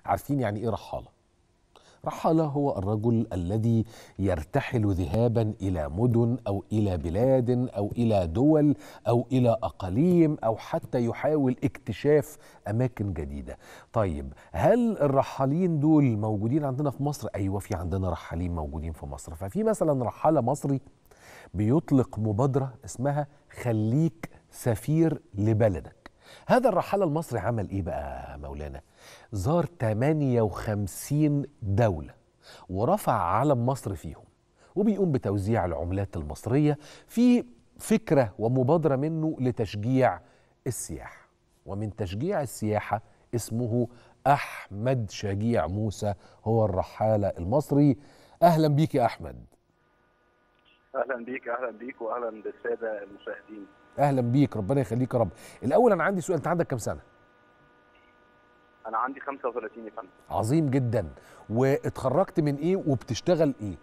عارفين يعني ايه رحاله رحاله هو الرجل الذي يرتحل ذهابا الى مدن او الى بلاد او الى دول او الى اقاليم او حتى يحاول اكتشاف اماكن جديده طيب هل الرحالين دول موجودين عندنا في مصر ايوه في عندنا رحالين موجودين في مصر ففي مثلا رحاله مصري بيطلق مبادره اسمها خليك سفير لبلدك هذا الرحالة المصري عمل ايه بقى مولانا زار 58 دولة ورفع علم مصر فيهم وبيقوم بتوزيع العملات المصرية في فكرة ومبادرة منه لتشجيع السياحة ومن تشجيع السياحة اسمه أحمد شجيع موسى هو الرحالة المصري أهلا بيك يا أحمد اهلا بيك اهلا بيك واهلا بالساده المشاهدين اهلا بيك ربنا يخليك يا رب الاول انا عندي سؤال انت عندك كام سنه انا عندي 35 يا فندم عظيم جدا واتخرجت من ايه وبتشتغل ايه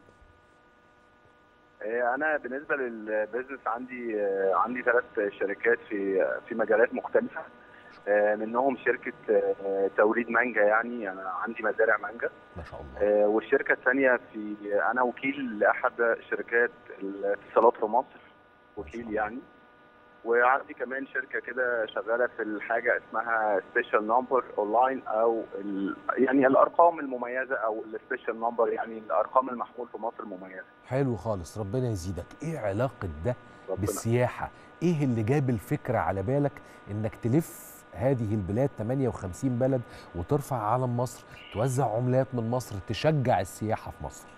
آه، انا بالنسبه للبيزنس عندي آه، عندي ثلاث شركات في في مجالات مختلفه آه، منهم شركه آه، توريد مانجا يعني انا عندي مزارع مانجا ما شاء الله آه، والشركه الثانيه في انا وكيل لاحد شركات الاتصالات في مصر وكيل يعني وعندي كمان شركه كده شغاله في الحاجه اسمها سبيشال نمبر اونلاين او ال... يعني الارقام المميزه او السبيشال نمبر يعني الارقام المحمول في مصر مميزه حلو خالص ربنا يزيدك ايه علاقه ده ربنا بالسياحه ايه اللي جاب الفكره على بالك انك تلف هذه البلاد 58 بلد وترفع علم مصر توزع عملات من مصر تشجع السياحه في مصر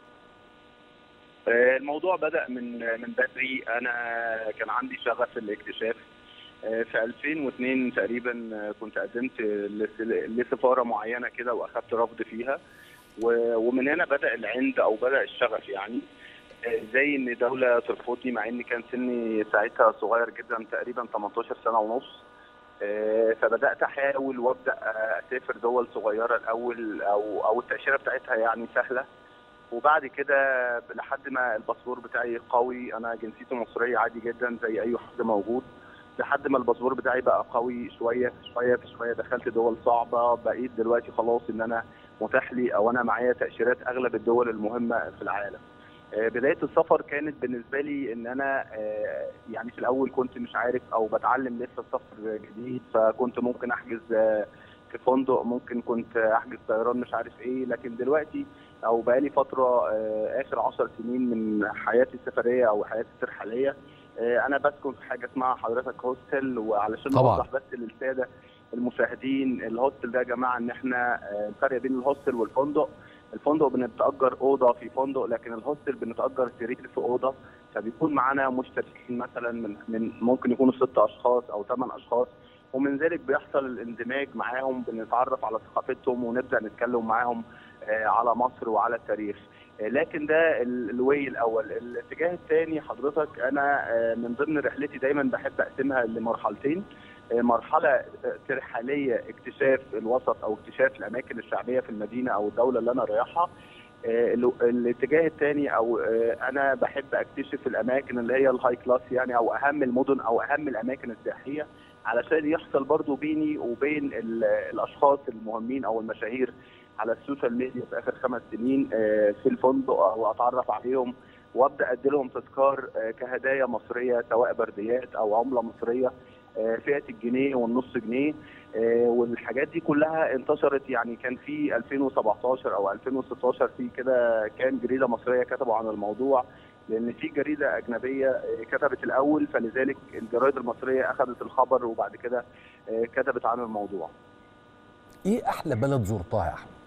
آه، الموضوع بدأ من من بدري أنا كان عندي شغف الاكتشاف آه، في 2002 تقريبا آه، كنت قدمت لس- لسفارة معينة كده وأخدت رفض فيها و- ومن هنا بدأ العند أو بدأ الشغف يعني آه، زي إن دولة ترفضني مع إن كان سني ساعتها صغير جدا تقريبا 18 سنة ونص آه، فبدأت أحاول وأبدأ آه، أسافر دول صغيرة الأول أو أو التأشيرة بتاعتها يعني سهلة وبعد كده لحد ما الباسبور بتاعي قوي انا جنسيتي مصريه عادي جدا زي اي حد موجود لحد ما الباسبور بتاعي بقى قوي شويه في شويه في شويه دخلت دول صعبه بقيت دلوقتي خلاص ان انا متاح لي او انا معايا تاشيرات اغلب الدول المهمه في العالم آه، بدايه السفر كانت بالنسبه لي ان انا آه، يعني في الاول كنت مش عارف او بتعلم لسه السفر جديد فكنت ممكن احجز آه، في فندق ممكن كنت احجز طيران مش عارف ايه لكن دلوقتي او بقالي فتره آه، اخر 10 سنين من حياتي السفريه او حياتي الترحاليه آه، انا بسكن في حاجه اسمها حضرتك هوستل وعلشان طبعاً. اوضح بس للساده المشاهدين الهوستل ده يا جماعه ان احنا آه، الفرق بين الهوستل والفندق الفندق بنتأجر أوضة في فندق لكن الهوستل بنتأجر سرير في أوضة فبيكون معانا مشتركين مثلا من من ممكن يكونوا ست أشخاص أو ثمان أشخاص ومن ذلك بيحصل الاندماج معاهم بنتعرف على ثقافتهم ونبدأ نتكلم معاهم آه، على مصر وعلى التاريخ آه، لكن ده ال- الواي الاول الاتجاه الثاني حضرتك انا آه، من ضمن رحلتي دايما بحب اقسمها لمرحلتين آه، مرحله آه، ترحاليه اكتشاف الوسط او اكتشاف الاماكن الشعبيه في المدينه او الدوله اللي انا رايحها آه، ال- الاتجاه الثاني او آه، انا بحب اكتشف الاماكن اللي هي الهاي كلاس يعني او اهم المدن او اهم الاماكن السياحيه علشان يحصل برضو بيني وبين ال- الاشخاص المهمين او المشاهير على السوشيال ميديا في اخر خمس سنين آه، في الفندق او اتعرف عليهم وابدا ادي لهم تذكار آه، كهدايا مصريه سواء برديات او عمله مصريه آه، فئه الجنيه والنص جنيه آه، والحاجات دي كلها انتشرت يعني كان في 2017 او 2016 في كده كام جريده مصريه كتبوا عن الموضوع لان في جريده اجنبيه آه، كتبت الاول فلذلك الجرايد المصريه اخذت الخبر وبعد كده آه، كتبت عن الموضوع ايه احلى بلد زرتها يا احمد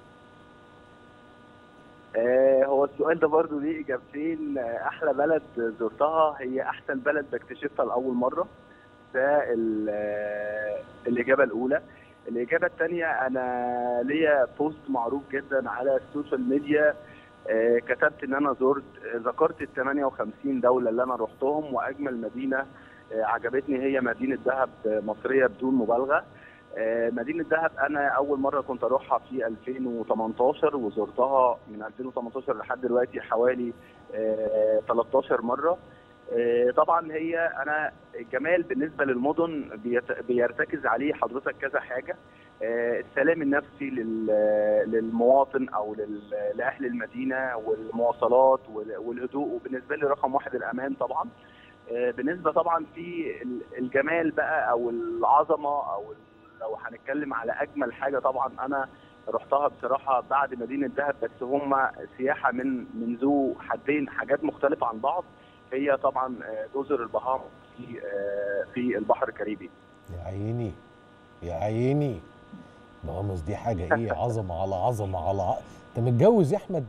آه، هو السؤال ده برضو ليه اجابتين آه، احلى بلد زرتها هي احسن بلد بكتشفها لاول مره ده ال- آه، الاجابه الاولى الاجابه الثانيه انا ليا بوست معروف جدا على السوشيال ميديا آه، كتبت ان انا زرت آه، ذكرت ال 58 دوله اللي انا رحتهم واجمل مدينه آه، عجبتني هي مدينه دهب آه، مصريه بدون مبالغه آه، مدينة دهب أنا أول مرة كنت أروحها في 2018 وزرتها من 2018 لحد دلوقتي حوالي آه، 13 مرة آه، طبعا هي أنا الجمال بالنسبة للمدن بيت- بيرتكز عليه حضرتك كذا حاجة آه، السلام النفسي لل- للمواطن او لل- لاهل المدينه والمواصلات وال- والهدوء وبالنسبه لي رقم واحد الامان طبعا آه، بالنسبه طبعا في ال- الجمال بقى او العظمه او ال- لو هنتكلم على اجمل حاجه طبعا انا رحتها بصراحه بعد مدينه دهب بس هم سياحه من من ذو حدين حاجات مختلفه عن بعض هي طبعا آه، جزر البهام في آه، في البحر الكاريبي يا عيني يا عيني بغمز دي حاجه ايه عظمه على عظمه على ع... انت متجوز يا احمد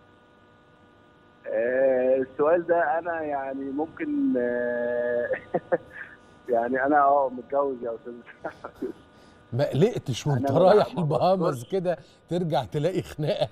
آه، السؤال ده انا يعني ممكن آه، يعني انا اه متجوز يا استاذ ما قلقتش وانت أنا ما- رايح ما البهامز بفكرش. كده ترجع تلاقي خناقه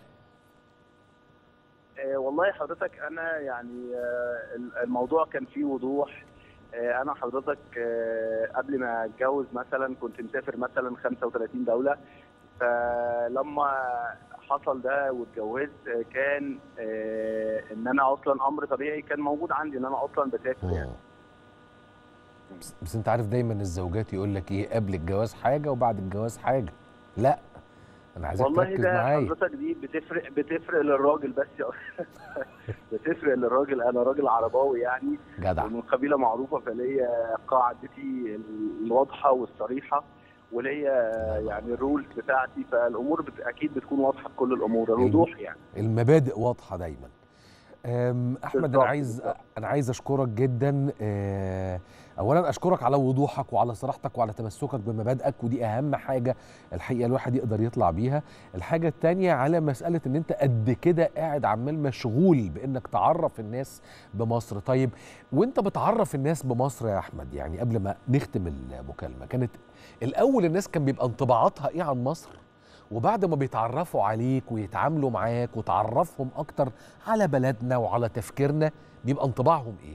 آه، والله حضرتك انا يعني آه، الموضوع كان فيه وضوح آه، انا حضرتك آه، قبل ما اتجوز مثلا كنت مسافر مثلا 35 دوله فلما حصل ده واتجوزت آه، كان آه، ان انا اصلا امر طبيعي كان موجود عندي ان انا اصلا بسافر يعني بس, بس انت عارف دايما الزوجات يقول لك ايه قبل الجواز حاجه وبعد الجواز حاجه لا انا عايزك والله تركز ده معايا حضرتك دي بتفرق بتفرق للراجل بس يا بتفرق للراجل انا راجل عرباوي يعني جدع ومن قبيله معروفه فليا قاعدتي الواضحه والصريحه وليا يعني الرولز بتاعتي فالامور بت... اكيد بتكون واضحه في كل الامور الوضوح يعني المبادئ واضحه دايما أم، احمد انا بالظبط، عايز بالظبط. انا عايز اشكرك جدا أه، اولا اشكرك على وضوحك وعلى صراحتك وعلى تمسكك بمبادئك ودي اهم حاجه الحقيقه الواحد يقدر يطلع بيها الحاجه التانية على مساله ان انت قد كده قاعد عمال مشغول بانك تعرف الناس بمصر طيب وانت بتعرف الناس بمصر يا احمد يعني قبل ما نختم المكالمه كانت الاول الناس كان بيبقى انطباعاتها ايه عن مصر وبعد ما بيتعرفوا عليك ويتعاملوا معاك وتعرفهم اكتر على بلدنا وعلى تفكيرنا بيبقى انطباعهم ايه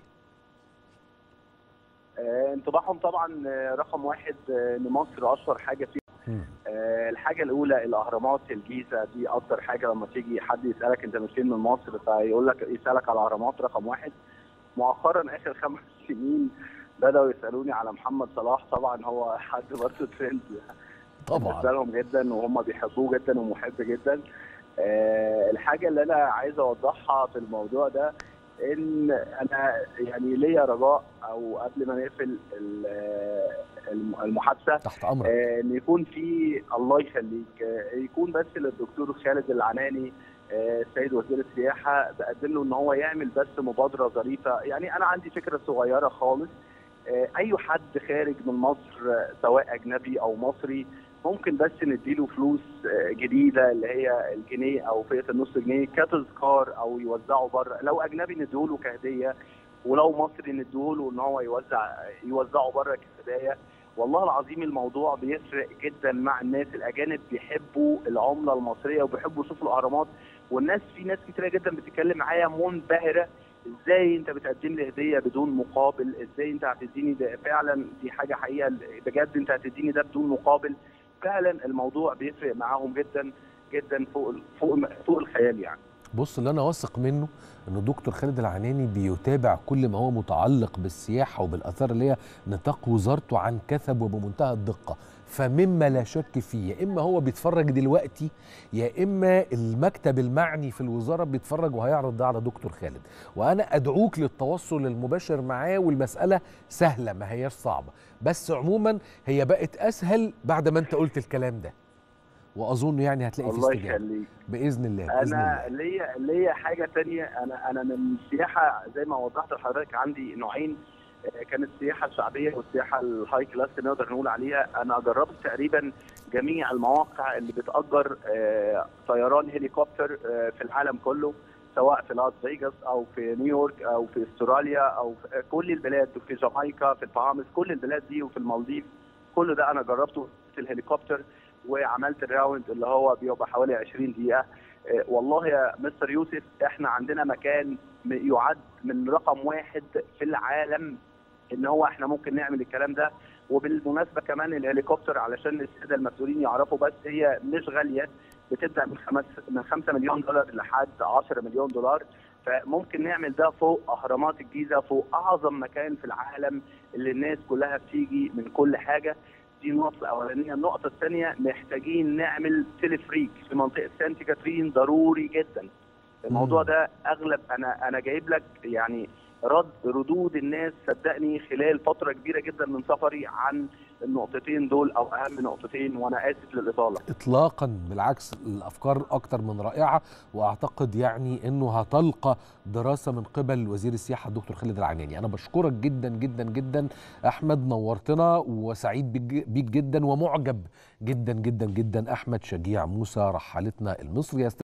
آه، انطباعهم طبعا آه، رقم واحد آه، ان مصر اشهر حاجه فيها آه، الحاجه الاولى الاهرامات الجيزه دي اكتر حاجه لما تيجي حد يسالك انت من فين من مصر فيقول لك يسالك على الاهرامات رقم واحد مؤخرا اخر خمس سنين بداوا يسالوني على محمد صلاح طبعا هو حد برضه ترند بالنسبه طبعا لهم جدا وهم بيحبوه جدا ومحب جدا آه، الحاجه اللي انا عايز اوضحها في الموضوع ده ان انا يعني ليا رجاء او قبل ما نقفل ال- الم- المحادثه تحت امرك آه، ان يكون في الله يخليك آه، يكون بس للدكتور خالد العناني آه، السيد وزير السياحه بقدم له ان هو يعمل بس مبادره ظريفه يعني انا عندي فكره صغيره خالص آه، اي حد خارج من مصر آه، سواء اجنبي او مصري ممكن بس نديله فلوس آه، جديده اللي هي الجنيه او فئه النص جنيه كتذكار او يوزعه بره لو اجنبي نديهوله كهديه ولو مصري نديهوله ان هو يوزع يوزعه بره كهدايا والله العظيم الموضوع بيفرق جدا مع الناس الاجانب بيحبوا العمله المصريه وبيحبوا يشوفوا الاهرامات والناس في ناس كتيره جدا بتتكلم معايا منبهره ازاي انت بتقدم لي هديه بدون مقابل ازاي انت هتديني ده فعلا دي حاجه حقيقه بجد انت هتديني ده بدون مقابل فعلا الموضوع بيفرق معاهم جدا جدا فوق فوق فوق الخيال يعني بص اللي انا واثق منه ان الدكتور خالد العناني بيتابع كل ما هو متعلق بالسياحه وبالاثار اللي هي نطاق وزارته عن كثب وبمنتهى الدقه فمما لا شك فيه يا اما هو بيتفرج دلوقتي يا اما المكتب المعني في الوزاره بيتفرج وهيعرض ده على دكتور خالد وانا ادعوك للتواصل المباشر معاه والمساله سهله ما هياش صعبه بس عموما هي بقت اسهل بعد ما انت قلت الكلام ده واظن يعني هتلاقي في الله استجابه يخليك باذن الله باذن انا الله ليا ليا حاجه تانية انا انا من السياحه زي ما وضحت لحضرتك عندي نوعين آه، كانت السياحه الشعبيه والسياحه الهاي كلاس اللي نقدر نقول عليها انا جربت تقريبا جميع المواقع اللي بتأجر آه، طيران هليكوبتر آه، في العالم كله سواء في لاس فيجاس او في نيويورك او في استراليا او في آه، كل البلاد في جامايكا في البهامس كل البلاد دي وفي المالديف كل ده انا جربته في الهليكوبتر وعملت الراوند اللي هو بيبقى حوالي 20 دقيقه آه، والله يا مستر يوسف احنا عندنا مكان م- يعد من رقم واحد في العالم ان هو احنا ممكن نعمل الكلام ده وبالمناسبه كمان الهليكوبتر علشان الساده المسؤولين يعرفوا بس هي مش غاليه بتبدا من خمس من 5 مليون دولار لحد 10 مليون دولار فممكن نعمل ده فوق اهرامات الجيزه فوق اعظم مكان في العالم اللي الناس كلها بتيجي من كل حاجه دي النقطه الاولانيه النقطه الثانيه محتاجين نعمل تلفريك في منطقه سانت كاترين ضروري جدا الموضوع مم. ده اغلب انا انا جايب لك يعني رد ردود الناس صدقني خلال فتره كبيره جدا من سفري عن النقطتين دول او اهم نقطتين وانا اسف للاطاله اطلاقا بالعكس الافكار اكتر من رائعه واعتقد يعني انه هتلقى دراسه من قبل وزير السياحه الدكتور خالد العناني انا بشكرك جدا جدا جدا احمد نورتنا وسعيد بيك بيك جدا ومعجب جدا جدا جدا احمد شجيع موسى رحالتنا المصري